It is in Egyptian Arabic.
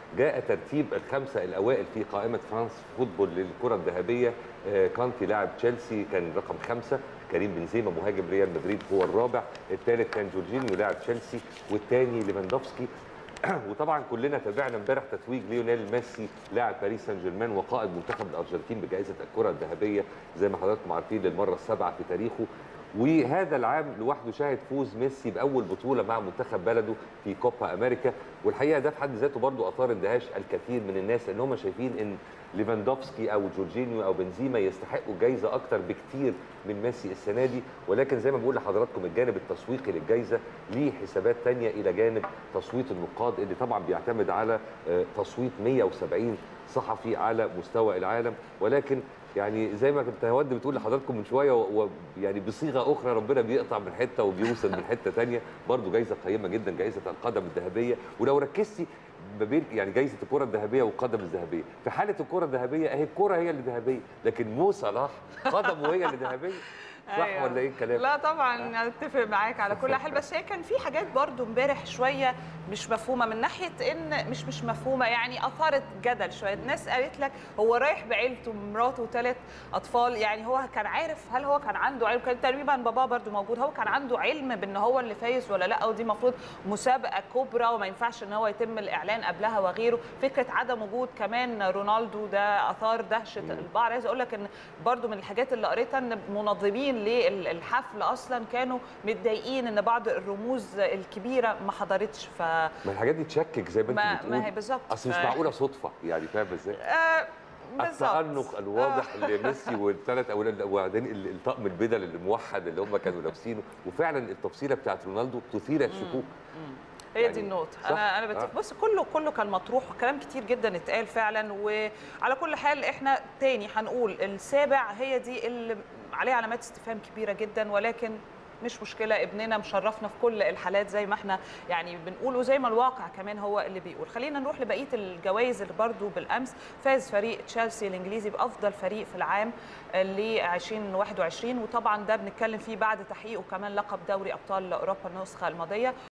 جاء ترتيب الخمسه الاوائل في قائمه فرانس فوتبول للكره الذهبيه آه، كانتي لاعب تشيلسي كان رقم خمسه كريم بنزيما مهاجم ريال مدريد هو الرابع الثالث كان جورجينيو لاعب تشيلسي والثاني ليفاندوفسكي وطبعا كلنا تابعنا امبارح تتويج ليونيل ميسي لاعب باريس سان جيرمان وقائد منتخب الارجنتين بجائزه الكره الذهبيه زي ما حضراتكم عارفين للمره السابعه في تاريخه وهذا العام لوحده شاهد فوز ميسي باول بطوله مع منتخب بلده في كوبا امريكا والحقيقه ده في حد ذاته برضه اثار اندهاش الكثير من الناس ان هم شايفين ان ليفاندوفسكي او جورجينيو او بنزيما يستحقوا جايزه اكتر بكتير من ميسي السنه دي ولكن زي ما بقول لحضراتكم الجانب التسويقي للجائزه ليه حسابات تانية الى جانب تصويت النقاد اللي طبعا بيعتمد على آه، تصويت 170 صحفي على مستوى العالم ولكن يعني زي ما كنت هود بتقول لحضراتكم من شويه ويعني بصيغه اخرى ربنا بيقطع من حته وبيوصل من حته تانية برضو جايزه قيمه جدا جايزه القدم الذهبيه ولو ركزتي ما بين يعني جايزه الكره الذهبيه والقدم الذهبيه في حاله الكره الذهبيه اهي الكره هي اللي ذهبيه لكن مو صلاح قدمه هي اللي ذهبيه صح أيوة. ولا ايه الكلام لا طبعا اتفق معاك على كل حال بس هي كان في حاجات برضو امبارح شويه مش مفهومه من ناحيه ان مش مش مفهومه يعني اثارت جدل شويه الناس قالت لك هو رايح بعيلته مراته وثلاث اطفال يعني هو كان عارف هل هو كان عنده علم كان تقريبا باباه برضو موجود هو كان عنده علم بان هو اللي فايز ولا لا ودي المفروض مسابقه كبرى وما ينفعش ان هو يتم الاعلان قبلها وغيره فكره عدم وجود كمان رونالدو ده اثار دهشه البعض عايز اقول لك ان برضو من الحاجات اللي قريتها ان منظمين للحفل اصلا كانوا متضايقين ان بعض الرموز الكبيره ما حضرتش ف ما الحاجات دي تشكك زي ما ما- انت ما بتقول هي بالظبط. اصل مش ف- معقوله صدفه يعني فاهم ازاي آه، بالظبط التأنق الواضح لميسي والثلاث اولاد وبعدين ال- الطقم البدل الموحد اللي هم كانوا لابسينه وفعلا التفصيله بتاعت رونالدو تثير الشكوك هي يعني دي النقطة صح. أنا أنا بتفق آه. بص كله كله كان مطروح وكلام كتير جدا اتقال فعلا وعلى كل حال احنا تاني هنقول السابع هي دي اللي عليها علامات استفهام كبيرة جدا ولكن مش مشكلة ابننا مشرفنا في كل الحالات زي ما احنا يعني بنقول وزي ما الواقع كمان هو اللي بيقول خلينا نروح لبقية الجوائز اللي برضو بالأمس فاز فريق تشيلسي الإنجليزي بأفضل فريق في العام ل 2021 وطبعا ده بنتكلم فيه بعد تحقيقه كمان لقب دوري أبطال أوروبا النسخة الماضية